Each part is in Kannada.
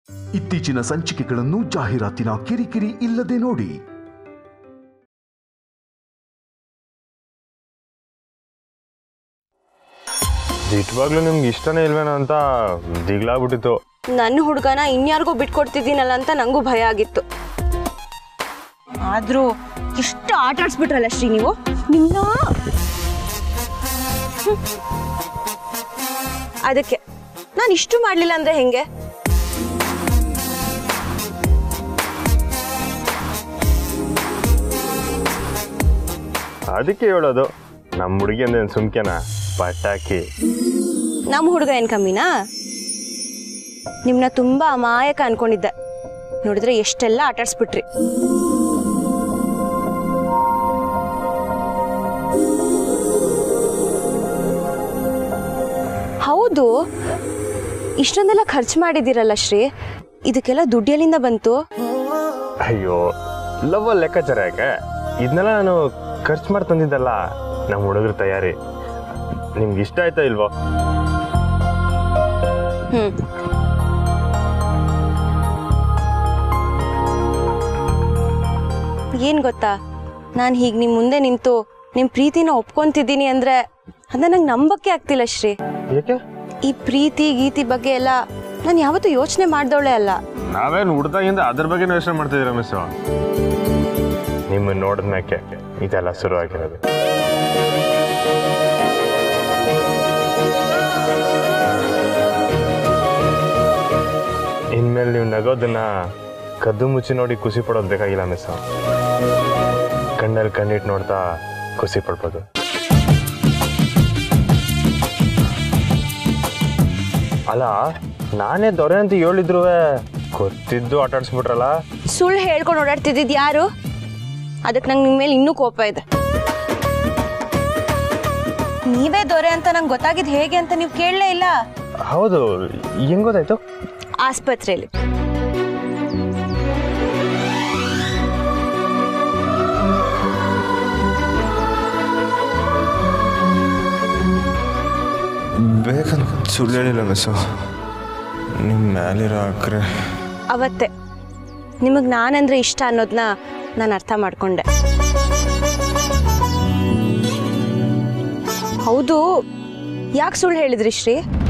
ಇತ್ತೀಚಿನ ಸಂಚಿಕೆಗಳನ್ನು ಜಾಹೀರಾತಿನ ಕಿರಿಕಿರಿ ಇಲ್ಲದೆ ನೋಡಿ ನಿಜವಾಗ್ಲೂ ನಿಮ್ಗೆ ಇಷ್ಟನೇ ಇಲ್ವೇನೋ ಅಂತ ದಿಗ್ಲಾಗ್ಬಿಟ್ಟಿತ್ತು ನನ್ನ ಹುಡುಗನ ಇನ್ಯಾರಿಗೋ ಬಿಟ್ಕೊಡ್ತಿದ್ದೀನಲ್ಲ ಅಂತ ನಂಗೂ ಭಯ ಆಗಿತ್ತು ಆದ್ರೂ ಇಷ್ಟು ಆಟ ಆಡ್ಸ್ಬಿಟ್ರಲ್ಲ ಶ್ರೀ ನೀವು ನಿನ್ನ ಹ್ಮ್. ಅದಕ್ಕೆ ನಾನು ಇಷ್ಟು ಮಾಡ್ಲಿಲ್ಲ ಅಂದ್ರೆ ಹೆಂಗೆ ಅದಕ್ಕೆ ಹೇಳೋದು ನಮ್ಮ ಹುಡುಗಿ ಅಂದ್ರೆ ಸುಮ್ಕೆನ ಪಟಾಕಿ ನಮ್ಮ ಹುಡುಗ ಏನ್ ಕಮ್ಮಿನಾ ನಿಮ್ನ ತುಂಬಾ ಅಮಾಯಕ ಅನ್ಕೊಂಡಿದ್ದೆ ನೋಡಿದ್ರೆ ಎಷ್ಟೆಲ್ಲ ಆಟಾಡ್ಸ್ಬಿಟ್ರಿ ಹೌದು ಇಷ್ಟೊಂದೆಲ್ಲ ಖರ್ಚು ಮಾಡಿದ್ದೀರಲ್ಲ ಶ್ರೀ ಇದಕ್ಕೆಲ್ಲ ದುಡ್ಡು ಎಲ್ಲಿಂದ ಬಂತು ಅಯ್ಯೋ ಲವ್ ಲೆಕ್ಕಾಚಾರ ಯಾಕೆ ಇದನ್ನೆಲ್ಲ ನಾನು ಖರ್ಚು ಮಾಡಿ ತಂದಿದ್ದಲ್ಲ ನಮ್ಮ ಹುಡುಗರ ತಯಾರಿ ನಿಮ್ಗೆ ಇಷ್ಟ ಆಯ್ತಾ ಇಲ್ವೋ ಹ್ಮ್ ಏನ್ ಗೊತ್ತಾ ನಾನು ಹೀಗೆ ನಿಮ್ ಮುಂದೆ ನಿಂತು ನಿಮ್ ಪ್ರೀತಿನ ಒಪ್ಕೊಂತಿದ್ದೀನಿ ಅಂದ್ರೆ ಅದನ್ನ ನಂಗೆ ನಂಬಕ್ಕೆ ಆಗ್ತಿಲ್ಲ ಶ್ರೀ ಯಾಕೆ ಈ ಪ್ರೀತಿ ಗೀತಿ ಬಗ್ಗೆ ಎಲ್ಲ ನಾನು ಯಾವತ್ತೂ ಯೋಚನೆ ಮಾಡ್ದವಳೆ ಅಲ್ಲ ನಾವೇನು ಹುಡ್ದಾಗಿಂದ ಅದ್ರ ಬಗ್ಗೆ ಯೋಚನೆ ಮಾಡ್ತಿದ್ದೀರ ಮಿಸ್ ನಿಮ್ಮನ್ನ ನೋಡಿದ್ಮ್ಯಾಕೆ ಇದೆಲ್ಲ ಶುರು ಆಗಿರೋದು ಇನ್ಮೇಲೆ ನೀವು ನಗೋದನ್ನ ಕದ್ದು ಮುಚ್ಚಿ ನೋಡಿ ಖುಷಿ ಪಡೋದು ಬೇಕಾಗಿಲ್ಲ ಮಿಸ್ ಕಣ್ಣಲ್ಲಿ ಕಣ್ಣಿಟ್ಟು ನೋಡ್ತಾ ಖುಷಿ ಪಡ್ಬೋದು ಅಲ್ಲ ನಾನೇ ದೊರೆ ಅಂತ ಹೇಳಿದ್ರು ಗೊತ್ತಿದ್ದು ಆಟ ಆಡಿಸ್ಬಿಟ್ರಲ್ಲ ಸುಳ್ಳು ಹೇಳ್ಕೊಂಡು ಓಡಾಡ್ತಿದ್ದಿದ್ ಯಾರು ಅದಕ್ಕೆ ನಂಗೆ ನಿಮ್ಮ ಮೇಲೆ ಇನ್ನೂ ಕೋಪ ಇದೆ ನೀವೇ ದೊರೆ ಅಂತ ನಂಗೆ ಗೊತ್ತಾಗಿದ್ ಹೇಗೆ ಅಂತ ನೀವು ಕೇಳಲೇ ಇಲ್ಲ ಹೌದು ಹೆಂಗ್ ಗೊತ್ತಾಯ್ತು ಆಸ್ಪತ್ರೆಯಲ್ಲಿ ಬೇಕಂತ ಸುಳ್ಳು ಹೇಳಿಲ್ಲ ಮಿಸ್ಸು ನಿಮ್ಮ ಮ್ಯಾಲಿರೋ ಅಕ್ರೆ ಅವತ್ತೆ ನಿಮಗೆ ನಾನಂದ್ರೆ ಇಷ್ಟ ಅನ್ನೋದನ್ನ ನಾನು ಅರ್ಥ ಮಾಡ್ಕೊಂಡೆ ಹೌದು ಯಾಕೆ ಸುಳ್ಳು ಹೇಳಿದ್ರಿ ಶ್ರೀ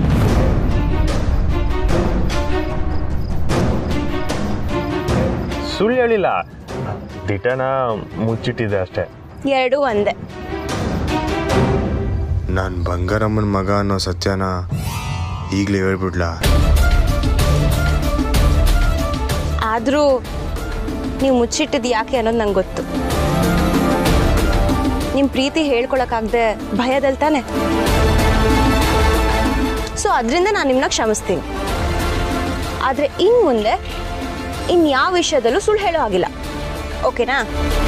ಸುಳ್ಳು ಹೇಳಿಲ್ಲ ದಿಟನ ಮುಚ್ಚಿಟ್ಟಿದೆ ಅಷ್ಟೇ ಎರಡೂ ಒಂದೇ ನಾನು ಬಂಗಾರಮ್ಮನ ಮಗ ಅನ್ನೋ ಸತ್ಯನ ಈಗಲೇ ಹೇಳ್ಬಿಡ್ಲಾ ಆದರೂ ನೀವು ಮುಚ್ಚಿಟ್ಟಿದ್ದು ಯಾಕೆ ಅನ್ನೋದು ನಂಗೆ ಗೊತ್ತು ನಿಮ್ಮ ಪ್ರೀತಿ ಹೇಳ್ಕೊಳಕ್ಕಾಗದೆ ಭಯದಲ್ಲಿ ತಾನೆ ಸೊ ಅದರಿಂದ ನಾನು ನಿಮ್ಮನ್ನ ಕ್ಷಮಿಸ್ತೀನಿ ಆದರೆ ಇನ್ನು ಮುಂದೆ ಇನ್ಯಾವ ವಿಷಯದಲ್ಲೂ ಸುಳ್ಳು ಹೇಳೋ ಆಗಿಲ್ಲ ಓಕೆನಾ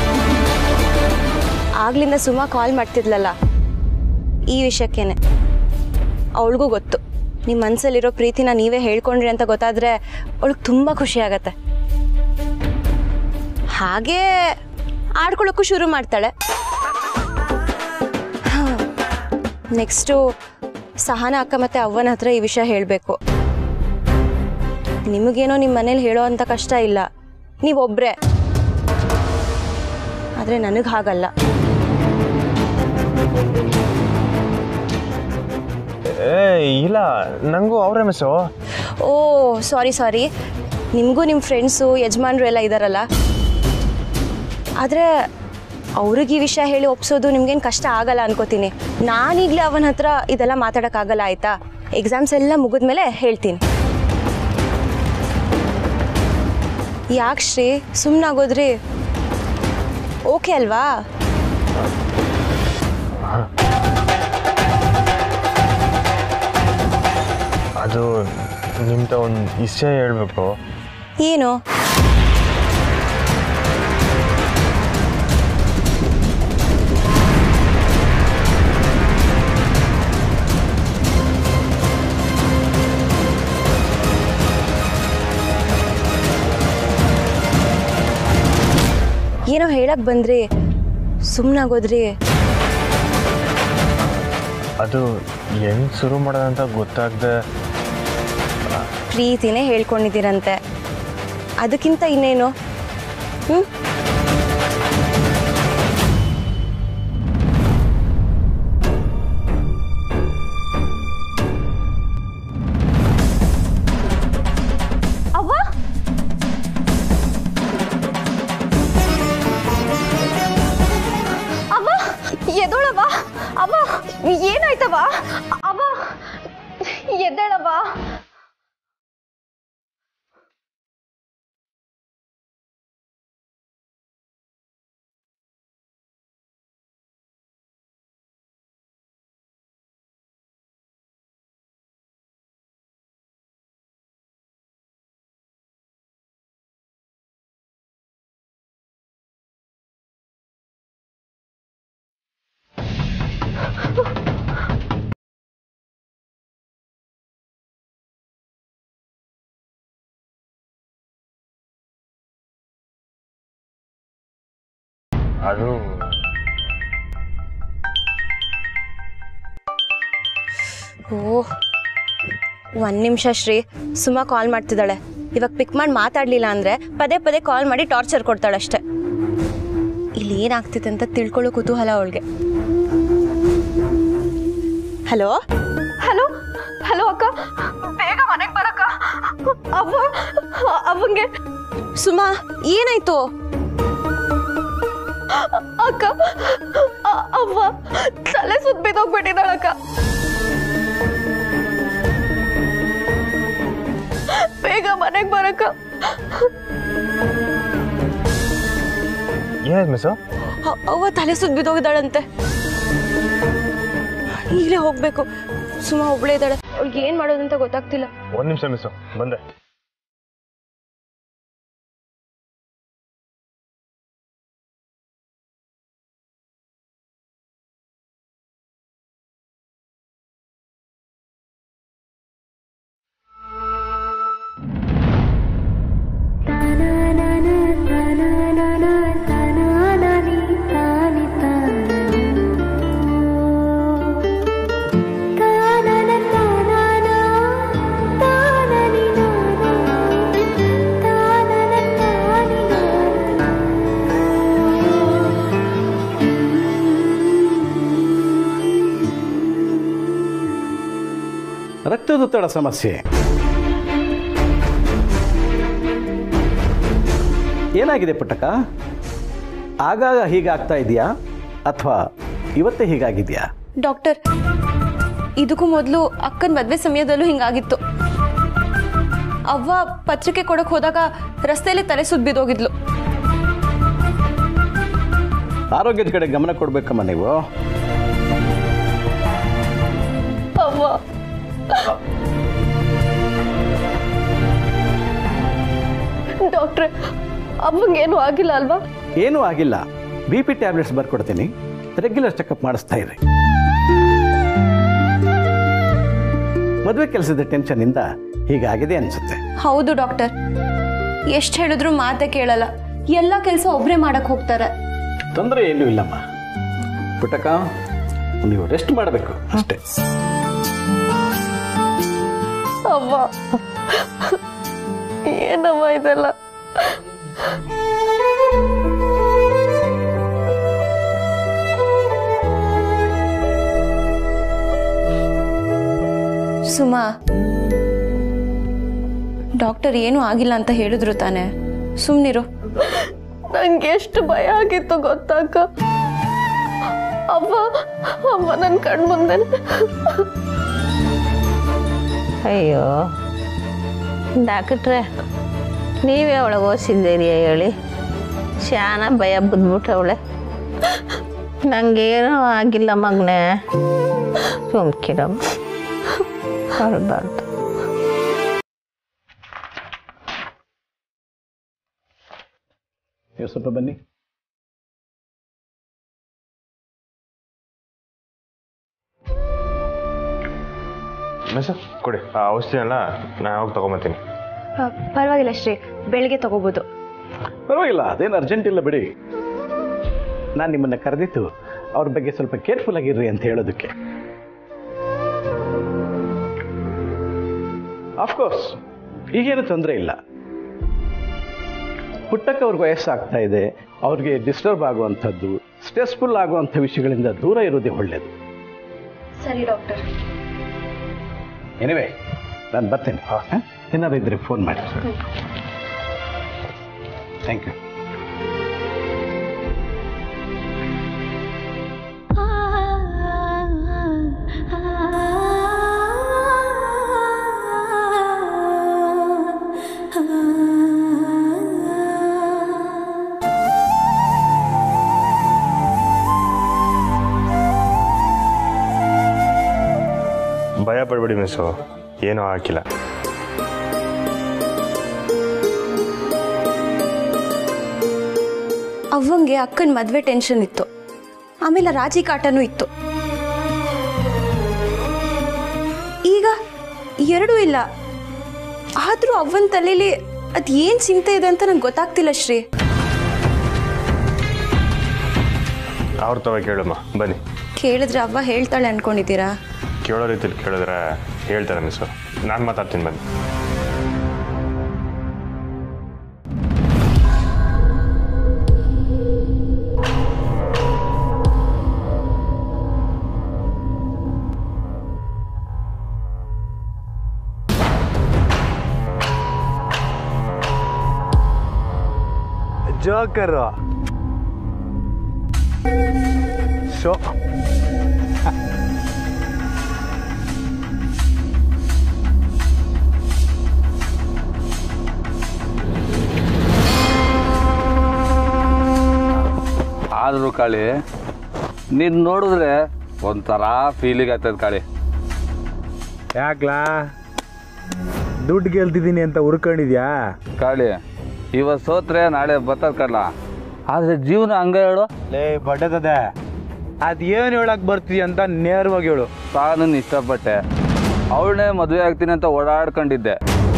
ಆಗ್ಲಿಂದ ಸುಮಾ ಕಾಲ್ ಮಾಡ್ತಿದ್ಲಲ್ಲ ಈ ವಿಷಯಕ್ಕೇನೆ ಅವಳಿಗೂ ಗೊತ್ತು ನಿಮ್ಮ ಮನಸ್ಸಲ್ಲಿರೋ ಪ್ರೀತಿನ ನೀವೇ ಹೇಳ್ಕೊಂಡ್ರಿ ಅಂತ ಗೊತ್ತಾದ್ರೆ ಅವಳಿಗೆ ತುಂಬ ಖುಷಿ ಆಗತ್ತೆ ಹಾಗೆ ಆಡ್ಕೊಳ್ಳೋಕ್ಕೂ ಶುರು ಮಾಡ್ತಾಳೆ ನೆಕ್ಸ್ಟು ಸಹನ ಅಕ್ಕ ಮತ್ತೆ ಅವ್ವನ ಹತ್ರ ಈ ವಿಷಯ ಹೇಳಬೇಕು ನಿಮಗೇನೋ ನಿಮ್ಮ ಮನೇಲಿ ಹೇಳೋ ಅಂತ ಕಷ್ಟ ಇಲ್ಲ ನೀವೊಬ್ರೆ ಆದರೆ ನನಗೆ ಹಾಗಲ್ಲ ಏ ಇಲ್ಲ ನಂಗೂ ಅವ್ರೇ ಮಿಸ್ಸು ಓ ಸಾರಿ ಸಾರಿ ನಿಮಗೂ ನಿಮ್ಮ ಫ್ರೆಂಡ್ಸು ಯಜಮಾನ್ರು ಎಲ್ಲ ಇದ್ದಾರಲ್ಲ ಆದರೆ ಅವ್ರಿಗೆ ಈ ವಿಷಯ ಹೇಳಿ ಒಪ್ಸೋದು ನಿಮ್ಗೇನು ಕಷ್ಟ ಆಗಲ್ಲ ಅನ್ಕೋತೀನಿ ನಾನೀಗಲೇ ಅವನ ಹತ್ರ ಇದೆಲ್ಲ ಮಾತಾಡೋಕ್ಕಾಗಲ್ಲ ಆಯಿತಾ ಎಕ್ಸಾಮ್ಸ್ ಎಲ್ಲ ಮುಗಿದ್ಮೇಲೆ ಹೇಳ್ತೀನಿ ಯಾಕೆ ಶ್ರೀ ಸುಮ್ಮನಾಗೋದ್ರಿ ಓಕೆ ಅಲ್ವಾ ಅದು ನಿಮ್ತ ಒಂದು ವಿಷಯ ಹೇಳ್ಬೇಕು ಏನು ಏನೋ ಹೇಳಕ್ ಬಂದ್ರಿ ಸುಮ್ಮನಾಗೋದ್ರಿ ಅದು ಹೆಂಗ್ ಶುರು ಮಾಡೋದಂತ ಗೊತ್ತಾಗ್ದೆ ಪ್ರೀತಿನೇ ಹೇಳ್ಕೊಂಡಿದ್ದೀರಂತೆ ಅದಕ್ಕಿಂತ ಇನ್ನೇನು ಹ್ಞೂ ಅವ್ವ ಅವ್ವ ಎದೋಳವ್ವ ಅವ್ವ ಏನಾಯ್ತವ ಅವ್ವ ಎದ್ದೇಳವ್ವ ಅದು ಓಹ್ ಒಂದು ನಿಮಿಷ ಶ್ರೀ ಸುಮಾ ಕಾಲ್ ಮಾಡ್ತಿದ್ದಾಳೆ ಇವಾಗ ಪಿಕ್ ಮಾಡಿ ಮಾತಾಡಲಿಲ್ಲ ಅಂದರೆ ಪದೇ ಪದೇ ಕಾಲ್ ಮಾಡಿ ಟಾರ್ಚರ್ ಕೊಡ್ತಾಳೆ ಅಷ್ಟೆ ಇಲ್ಲಿ ಏನಾಗ್ತಿದೆ ಅಂತ ತಿಳ್ಕೊಳ್ಳೋ ಕುತೂಹಲ ಅವಳಿಗೆ ಹಲೋ ಹಲೋ ಹಲೋ ಅಕ್ಕ ಬೇಗ ಮನೆಗೆ ಬರಕ್ಕ ಅವ್ವ ಅವಂಗೆ ಸುಮಾ ಏನಾಯ್ತು ಅಕ್ಕ ಅ- ಅವ್ವ ತಲೆ ಸುತ್ತ ಬಿದ್ದೋಗ್ಬಿಟ್ಟಿದ್ದಾಳಕ್ಕ ಬೇಗ ಮನೆಗೆ ಬರಕ್ಕ ಏನಾಯ್ತು ಮಿಸ್ಸು ಅ- ಅವ್ವ ತಲೆ ಸುತ್ತ ಬಿದ್ದೋಗಿದ್ದಾಳಂತೆ ಈಗಲೇ ಹೋಗ್ಬೇಕು ಸುಮಾ ಒಬ್ಳೇ ಇದ್ದಾಳೆ ಅವ್ಳಿಗೆ ಏನ್ ಮಾಡೋದಂತ ಗೊತ್ತಾಗ್ತಿಲ್ಲ ಒಂದು ನಿಮಿಷ ಮಿಸ್ಸು ಬಂದೆ ರಕ್ತದೊತ್ತಡ ಸಮಸ್ಯೆ ಏನಾಗಿದೆ ಪುಟ್ಟಕ ಆಗಾಗ ಹೀಗಾಗ್ತಾ ಇದೆಯಾ ಅಥವಾ ಇವತ್ತೇ ಹೀಗಾಗಿದೆಯಾ ಡಾಕ್ಟರ್ ಇದಕ್ಕೂ ಮೊದಲು ಅಕ್ಕನ ಮದ್ವೆ ಸಮಯದಲ್ಲೂ ಹಿಂಗಾಗಿತ್ತು ಅವ್ವ ಪತ್ರಿಕೆ ಕೊಡಕ್ ಹೋದಾಗ ರಸ್ತೆಯಲ್ಲಿ ತಲೆ ಸುತ್ತ ಬಿದ್ದೋಗಿದ್ಲು ಆರೋಗ್ಯದ ಕಡೆ ಗಮನ ಕೊಡ್ಬೇಕಮ್ಮ ನೀವು ಅವ್ವ ಡಾಕ್ಟ್ರೆ ಅಮ್ಮಂಗೇನು ಆಗಿಲ್ಲ ಅಲ್ವಾ ಏನೂ ಆಗಿಲ್ಲ ಬಿ ಪಿ ಟ್ಯಾಬ್ಲೆಟ್ಸ್ ಬರ್ಕೊಡ್ತೀನಿ ರೆಗ್ಯುಲರ್ ಚೆಕಪ್ ಮಾಡಿಸ್ತಾ ಇರಿ ಮದುವೆ ಕೆಲಸದ ಟೆನ್ಷನ್ನಿಂದ ಹೀಗಾಗಿದೆ ಅನಿಸುತ್ತೆ ಹೌದು ಡಾಕ್ಟರ್ ಎಷ್ಟು ಹೇಳಿದ್ರು ಮಾತೆ ಕೇಳಲ್ಲ ಎಲ್ಲ ಕೆಲಸ ಒಬ್ರೇ ಮಾಡಕ್ ಹೋಗ್ತಾರೆ ತೊಂದರೆ ಏನೂ ಇಲ್ಲಮ್ಮ ಪುಟ್ಟಕ ನೀವು ರೆಸ್ಟ್ ಮಾಡಬೇಕು ಅಷ್ಟೇ ಅವ್ವ ಏನವ್ವ ಇದೆಲ್ಲ ಸುಮಾ ಡಾಕ್ಟರ್ ಏನೂ ಆಗಿಲ್ಲ ಅಂತ ಹೇಳಿದ್ರು ತಾನೆ ಸುಮ್ಮನಿರು ನಂಗೆ ಎಷ್ಟು ಭಯ ಆಗಿತ್ತು ಗೊತ್ತಾಕ ಅವ್ವ ಅವ್ವ ನನ್ನ ಕಣ್ಮುಂದೆ ಅಯ್ಯೋ ಡಾಕ್ಟ್ರೆ ನೀವೇ ಒಳಗೆ ಓದಿಸಿದ್ದೀರಿ ಹೇಳಿ ಶಾನ ಭಯ ಬಿದ್ಬಿಟ್ಟವಳೆ ನಂಗೇನೂ ಆಗಿಲ್ಲ ಮಗನೇ ಸುಮ್ಕಿರಮ್ಮ ಬರಬಾರ್ದು ನೀವು ಸ್ವಲ್ಪ ಬನ್ನಿ ಮಿಸ್ಸು ಕೊಡಿ ಆ ಔಷಧಿನೆಲ್ಲ ನಾನು ಯಾವಾಗ ತೊಗೊಂಬತ್ತೀನಿ ಪರವಾಗಿಲ್ಲ ಶ್ರೀ ಬೆಳಿಗ್ಗೆ ತಗೋಬೋದು ಪರವಾಗಿಲ್ಲ ಅದೇನು ಅರ್ಜೆಂಟ್ ಇಲ್ಲ ಬಿಡಿ ನಾನು ನಿಮ್ಮನ್ನ ಕರೆದಿತ್ತು ಅವ್ರ ಬಗ್ಗೆ ಸ್ವಲ್ಪ ಕೇರ್ಫುಲ್ ಆಗಿರ್ರಿ ಅಂತ ಹೇಳೋದಕ್ಕೆ ಆಫ್ಕೋರ್ಸ್ ಈಗೇನು ತೊಂದರೆ ಇಲ್ಲ ಪುಟ್ಟಕ್ಕೆ ಅವ್ರಿಗೆ ವಯಸ್ಸಾಗ್ತಾ ಇದೆ ಅವ್ರಿಗೆ ಡಿಸ್ಟರ್ಬ್ ಆಗುವಂಥದ್ದು ಸ್ಟ್ರೆಸ್ಫುಲ್ ಆಗುವಂಥ ವಿಷಯಗಳಿಂದ ದೂರ ಇರೋದೇ ಒಳ್ಳೆಯದು ಸರಿ ಡಾಕ್ಟರ್ ಎನಿವೆ ನಾನು ಬರ್ತೇನೆ ಹಾಂ ಏನಾದ್ರು ಇದ್ರೆ ಫೋನ್ ಮಾಡಿ ಥ್ಯಾಂಕ್ ಯು ಭಯ ಪಡ್ಬೇಡಿ ಮಿಸ್ಸು ಏನೂ ಹಾಕಿಲ್ಲ ಅವ್ವಂಗೆ ಅಕ್ಕನ ಮದುವೆ ಟೆನ್ಷನ್ ಇತ್ತು ಆಮೇಲೆ ರಾಜಿ ಕಾಟನೂ ಇತ್ತು ಈಗ ಎರಡೂ ಇಲ್ಲ ಆದರೂ ಅವ್ವನ ತಲೆಯಲ್ಲಿ ಅದು ಏನು ಚಿಂತೆ ಇದೆ ಅಂತ ನಂಗೆ ಗೊತ್ತಾಗ್ತಿಲ್ಲ ಶ್ರೀ ಅವ್ರ ತವ ಕೇಳಮ್ಮ ಬನ್ನಿ ಕೇಳಿದ್ರೆ ಅವ್ವ ಹೇಳ್ತಾಳೆ ಅನ್ಕೊಂಡಿದ್ದೀರಾ ಕೇಳೋ ರೀತಿಲಿ ಕೇಳಿದ್ರೆ ಹೇಳ್ತಾರೆ ಮಿಸ್ಸು ನಾನು ಮಾತಾಡ್ತೀನಿ ಬನ್ನಿ ಜೋಕರು ಶೋ ಆದರೂ ಕಾಳಿ ನೀನು ನೋಡಿದ್ರೆ ಒಂಥರ ಫೀಲಿಂಗ್ ಆಗ್ತದೆ ಕಾಳಿ ಯಾಕ್ಲಾ ದುಡ್ಡು ಗೆಲ್ತಿದ್ದೀನಿ ಅಂತ ಹುರ್ಕೊಂಡಿದ್ಯಾ ಕಾಳಿ ಇವತ್ತು ಸೋತ್ರೆ ನಾಳೆ ಬರ್ತದ ಕಡ್ಲ ಆದರೆ ಜೀವನ ಹಂಗೆ ಹೇಳು ಲೇ ಬಡ್ಡದದೆ ಅದೇನು ಹೇಳಕ್ ಬರ್ತೀಯ ಅಂತ ನೇರವಾಗಿ ಹೇಳು ತಾನು ಇಷ್ಟಪಟ್ಟೆ ಅವಳನ್ನೇ ಮದುವೆ ಆಗ್ತೀನಿ ಅಂತ ಓಡಾಡ್ಕೊಂಡಿದ್ದೆ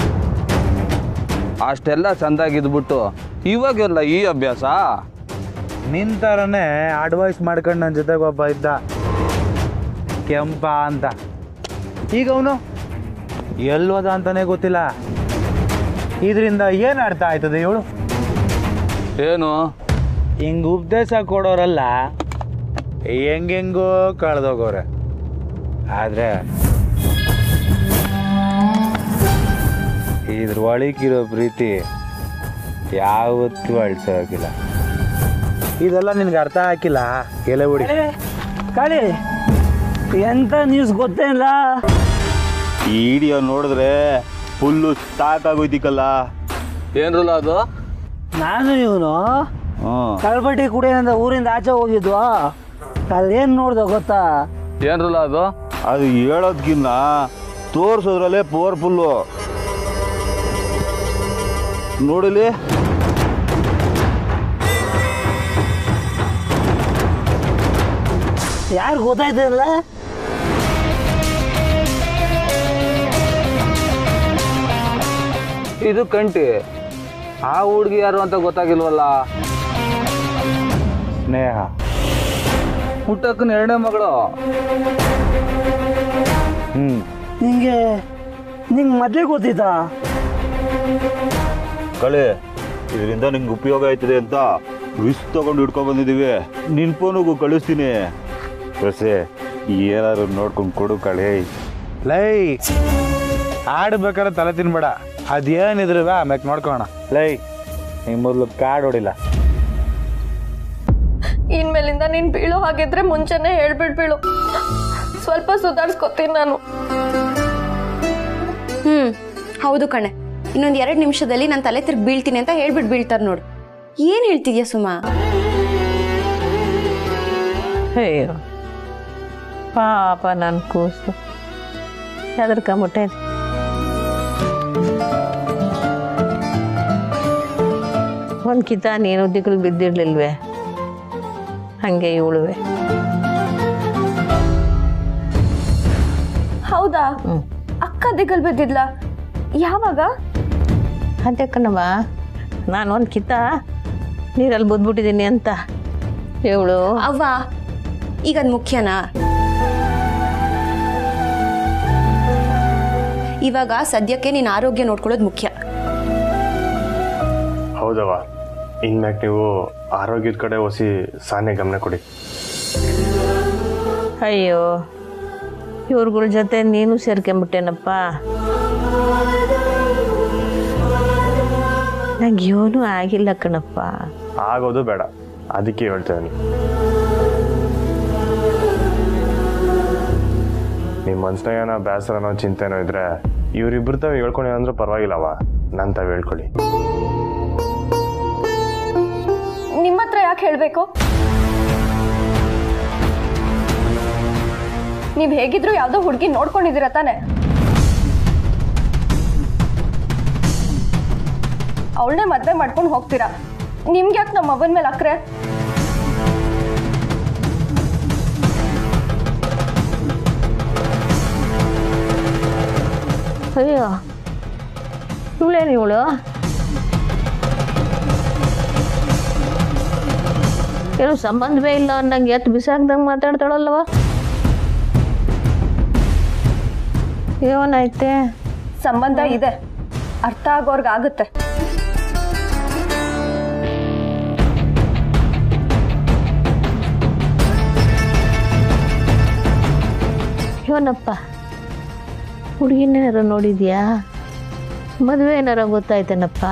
ಅಷ್ಟೆಲ್ಲ ಚಂದಾಗಿದ್ಬಿಟ್ಟು ಇವಾಗೆಲ್ಲ ಈ ಅಭ್ಯಾಸ ನಿನ್ ಥರನೇ ಅಡ್ವೈಸ್ ಮಾಡ್ಕೊಂಡು ನನ್ನ ಜೊತೆಗೆ ಒಬ್ಬ ಇದ್ದ ಕೆಂಪ ಅಂತ ಈಗ ಅವನು ಎಲ್ಲೋದ ಅಂತಾನೆ ಗೊತ್ತಿಲ್ಲ ಇದರಿಂದ ಏನು ಅರ್ಥ ಆಯ್ತದೆ ಹೇಳು ಏನು ಹಿಂಗೆ ಉಪದೇಶ ಕೊಡೋರಲ್ಲ ಹೆಂಗೆಂಗೋ ಕಳೆದೋಗೋರೆ ಆದರೆ ಇದ್ರ ಒಳಗಿರೋ ಪ್ರೀತಿ ಯಾವತ್ತೂ ಅಳಿಸೋಕಿಲ್ಲ ಇದೆಲ್ಲ ನಿನ್ಗೆ ಅರ್ಥ ಹಾಕಿಲ್ಲ ಎಲೆ ಬಿಡಿ ಕಾಳಿ ಎಂತ ನ್ಯೂಸ್ ಗೊತ್ತೇ ಇಲ್ಲ ಈ ವಿಡಿಯೋ ನೋಡಿದ್ರೆ ಫುಲ್ಲು ಸಾಕಾಗೋಯ್ತಿಕ್ಕಲ್ಲ ಏನ್ರಲ್ಲ ಅದು ನಾನು ಇವನು ಹ್ಞೂ ಕಳ್ಬಟ್ಟಿ ಕುಡಿಯೋಂತ ಊರಿಂದ ಆಚೆ ಹೋಗಿದ್ವು ಅಲ್ಲೇನು ನೋಡ್ದೆ ಗೊತ್ತಾ ಏನ್ರಲ್ಲ ಅದು ಅದು ಹೇಳೋದ್ಕಿನ್ನ ತೋರಿಸೋದ್ರಲ್ಲೇ ಪವರ್ಫುಲ್ಲು ನೋಡಿಲಿ ಯಾರು ಗೊತ್ತಾಯ್ತಲ್ಲ ಇದು ಕಂಟಿ ಆ ಹುಡುಗಿ ಯಾರು ಅಂತ ಗೊತ್ತಾಗಿಲ್ವಲ್ಲ ಸ್ನೇಹ ಪುಟ್ಟಕ್ಕನ ಎರಡನೇ ಮಗಳು ಹ್ಞೂ ನಿಂಗೆ ನಿಂಗೆ ಮೊದಲೇ ಗೊತ್ತಿತ್ತಾ ಕಳೆ ಇದರಿಂದ ನಿಂಗೆ ಉಪಯೋಗ ಆಯ್ತದೆ ಅಂತ ವಿಸ್ ತಗೊಂಡು ಹಿಡ್ಕೊಂಡ್ ಬಂದಿದ್ದೀವಿ ನಿನ್ನ ಫೋನಿಗೂ ಕಳಿಸ್ತೀನಿ ಬಸ್ಸೆ ಏನಾದ್ರು ನೋಡ್ಕೊಂಡು ಕೊಡು ಕಳೆ ಲೈ ಆಡ್ಬೇಕಾದ್ರೆ ತಲೆ ತಿನ್ಬೇಡ ಅದೇನಿದ್ರು ಆಮ್ಯಾಕೆ ನೋಡ್ಕೋಣ ಲೈ ಹಿಂಗೆ ಮೊದಲು ಕಾರ್ಡ್ ಹೊಡಿಲ್ಲ ಇನ್ಮೇಲಿಂದ ನೀನ್ ಬೀಳೋ ಹಾಗಿದ್ರೆ ಮುಂಚೆನೆ ಹೇಳ್ಬಿಡ್ ಬೀಳು ಸ್ವಲ್ಪ ಸುಧಾರಿಸ್ಕೊತೀನಿ ನಾನು ಹ್ಞೂ ಹೌದು ಕಣೆ ಇನ್ನೊಂದು ಎರಡು ನಿಮಿಷದಲ್ಲಿ ನಾನು ತಲೆ ತಿರ್ಗಿ ಬೀಳ್ತೀನಿ ಅಂತ ಹೇಳ್ಬಿಟ್ಟು ಬೀಳ್ತಾರೆ ನೋಡು ಏನು ಹೇಳ್ತಿದ್ಯಾ ಸುಮಾ ಅಯ್ಯೋ ಪಾಪ ನನ್ನ ಕೂಸು ಹೆದರ್ಕೊಂಬಿಟ್ಟೆ ಒಂದು ಕಿತ ನೀನು ದಿಕ್ಕಲು ಬಿದ್ದಿರ್ಲಿಲ್ವೇ ಹಂಗೆ ಇವಳುವೆ ಹೌದಾ ಅಕ್ಕ ದಿಗಲ್ ಬಿದ್ದಿದ್ಲ ಯಾವಾಗ ಅಂತೆ ಕಣವ ನಾನು ಒಂದು ಕಿತ ನೀರಲ್ಲಿ ಬುದ್ಬಿಟ್ಟಿದ್ದೀನಿ ಅಂತ ಇವಳು ಅವ್ವ ಈಗ ಅದು ಮುಖ್ಯನಾ ಇವಾಗ ಸದ್ಯಕ್ಕೆ ನೀನು ಆರೋಗ್ಯ ನೋಡ್ಕೊಳ್ಳೋದು ಮುಖ್ಯ ಹೌದವ ಇನ್ಮ್ಯಾಕ್ ನೀವು ಆರೋಗ್ಯದ ಕಡೆ ಒಸಿ ಸಾನೆ ಗಮನ ಕೊಡಿ ಅಯ್ಯೋ ಇವ್ರುಗಳ ಜೊತೆ ನೀನು ಸೇರ್ಕೊಂಬಿಟ್ಟೇನಪ್ಪ ನಂಗೆ ಏನೂ ಆಗಿಲ್ಲ ಕಣಪ್ಪ ಆಗೋದು ಬೇಡ ಅದಕ್ಕೆ ಹೇಳ್ತೇನೆ ನಿಮ್ಮ ಮನ್ಸ್ನಾಗ ಏನೋ ಬೇಸರನೋ ಚಿಂತೆನೋ ಇದ್ರೆ ಇವ್ರಿಬ್ರು ತಾವು ಹೇಳ್ಕೊಂಡು ಅಂದ್ರೂ ಪರವಾಗಿಲ್ಲವ ನಾನು ತಾವು ಹೇಳ್ಕೊಳ್ಳಿ ನಿಮ್ಮ ಹತ್ರ ಯಾಕೆ ಹೇಳಬೇಕು ನೀವು ಹೇಗಿದ್ರು ಯಾವುದೋ ಹುಡುಗಿ ನೋಡ್ಕೊಂಡಿದ್ದೀರ ತಾನೆ ಅವಳನ್ನೇ ಮದುವೆ ಮಾಡ್ಕೊಂಡು ಹೋಗ್ತೀರಾ ನಿಮ್ಗೆ ಯಾಕೆ ನಮ್ಮ ಅವನ ಮೇಲೆ ಅಕ್ರೆ ಅಯ್ಯೋ ಇವಳೇನು ಇವಳು ಏನೋ ಸಂಬಂಧವೇ ಇಲ್ಲ ಅನ್ನಂಗೆ ಎತ್ತು ಬಿಸಾಕ್ದಂಗೆ ಮಾತಾಡ್ತಾಳಲ್ಲವ ಏನಾಯ್ತೆ ಸಂಬಂಧ ಇದೆ ಅರ್ಥ ಆಗೋರ್ಗಾಗುತ್ತೆ ಇವನಪ್ಪ ಹುಡುಗಿನೇನಾರ ನೋಡಿದ್ಯಾ ಮದುವೆ ಏನಾರ ಗೊತ್ತಾಯ್ತೇನಪ್ಪ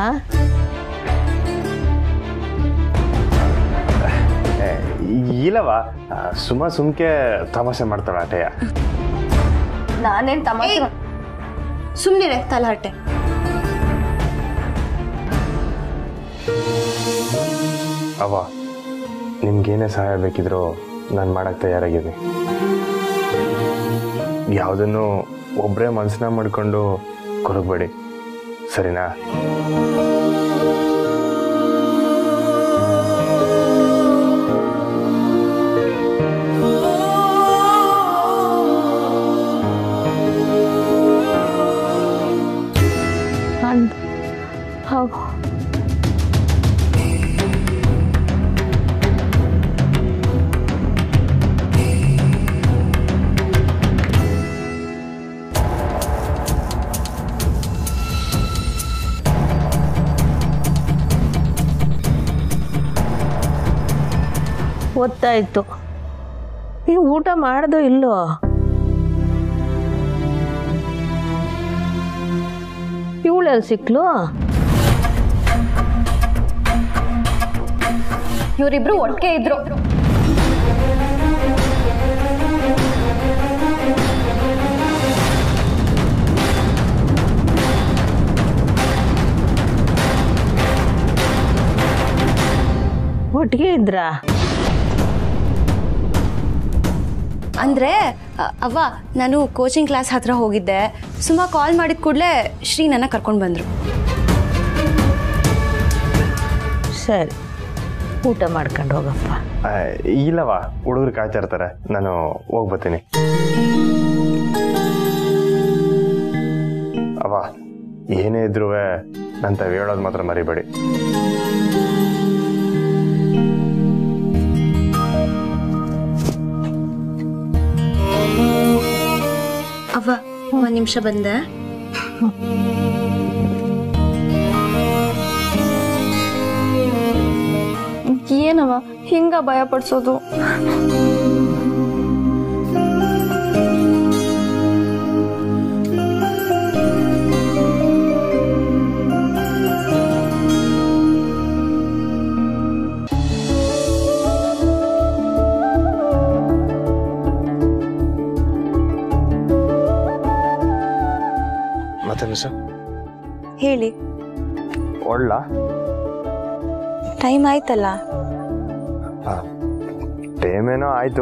ಏ, ಇಲ್ಲವ ಆ, ಸುಮ್ಮ ಸುಮ್ಕೆ ತಮಾಷೆ ಮಾಡ್ತಾಳೆ ಆಟೆಯ ನಾನೇನ್ ತಮಾಷೆ ಸುಮ್ಮನೆ ತಲಹಟ್ಟೆ ಅವ ನಿಮ್ಗೇನೇ ಸಹಾಯ ಬೇಕಿದ್ರೂ ನಾನು ಮಾಡಕ್ಕೆ ತಯಾರಾಗಿದ್ದೀನಿ ಯಾವುದನ್ನು ಒಬ್ಬರೇ ಮನಸ್ಸನ್ನ ಮಾಡ್ಕೊಂಡು ಕೊರಗಬೇಡಿ ಸರಿನಾ ಅಂದ್ ಹೌದು ಗೊತ್ತಾಯ್ತು ನೀವು ಊಟ ಮಾಡ್ದೋ ಇಲ್ಲೋ ಇವಳೆಲ್ಲಿ ಸಿಕ್ಲು ಇವರಿಬ್ರು ಒಟ್ಟಿಗೆ ಇದ್ರು ಒಟ್ಟಿಗೆ ಇದ್ರಾ ಅಂದರೆ ಅವ್ವ ನಾನು ಕೋಚಿಂಗ್ ಕ್ಲಾಸ್ ಹತ್ರ ಹೋಗಿದ್ದೆ ಸುಮಾ ಕಾಲ್ ಮಾಡಿದ ಕೂಡಲೇ ಶ್ರೀ ನನ್ನ ಕರ್ಕೊಂಡು ಬಂದರು ಸರಿ ಊಟ ಮಾಡ್ಕೊಂಡು ಹೋಗಪ್ಪ ಆ, ಇಲ್ಲವ ಹುಡುಗರು ಕಾಯ್ತಾ ಇರ್ತಾರೆ ನಾನು ಹೋಗಿ ಬರ್ತೀನಿ ಅವ ಏನೇ ಇದ್ರೂ ನನ್ನ ತಾವು ಹೇಳೋದು ಮಾತ್ರ ಮರಿಬೇಡಿ ಅವ್ವ ಒಂದು ನಿಮಿಷ ಬಂದೆ ಏನವ ಹಿಂಗ ಭಯ ಪಡಿಸೋದು ಮತ್ತೆ ಮಿಸ್ ಹೇಳಿ ಒಳ್ಳ ಟೈಮ್ ಆಯ್ತಲ್ಲ ಟೈಮ್ ಏನೋ ಆಯಿತು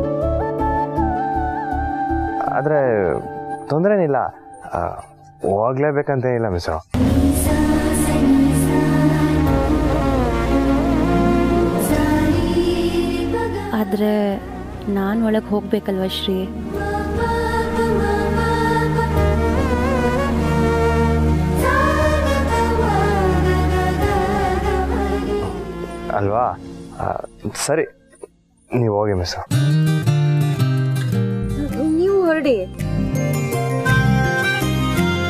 ಆದರೆ ತೊಂದರೆನಿಲ್ಲ ಹೋಗ್ಲೇಬೇಕಂತೇನಿಲ್ಲ ಮಿಸ್ಸು ಆದರೆ ನಾನು ಒಳಗೆ ಹೋಗ್ಬೇಕಲ್ವ ಶ್ರೀ ಅಲ್ವಾ ಆ, ಸರಿ ನೀವು ಹೋಗಿ ಮಿಸ್ ನೀವು ಹೊರಡಿ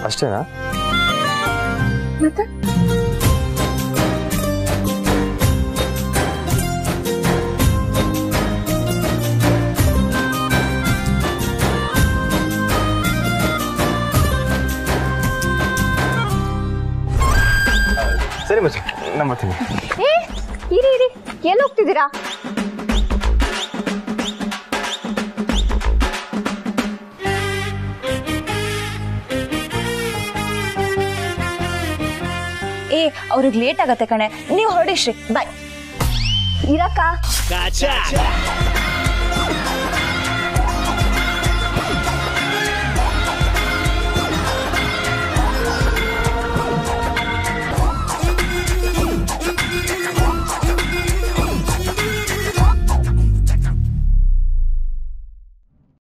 ಅಷ್ಟೇನಾ ಮತ್ತೆ ಸರಿ ಮಚ್ಚ ನಾನು ಬರ್ತೀನಿ ಏ ಇರಿ ಇರಿ ಎಲ್ಲಿ ಹೋಗ್ತಿದ್ದೀರಾ ಏ ಅವ್ರಿಗೆ ಲೇಟ್ ಆಗತ್ತೆ ಕಣೆ ನೀವು ಹೊರಡಿ ಶ್ರೀ ಬಾಯ್ ಇರಕ್ಕ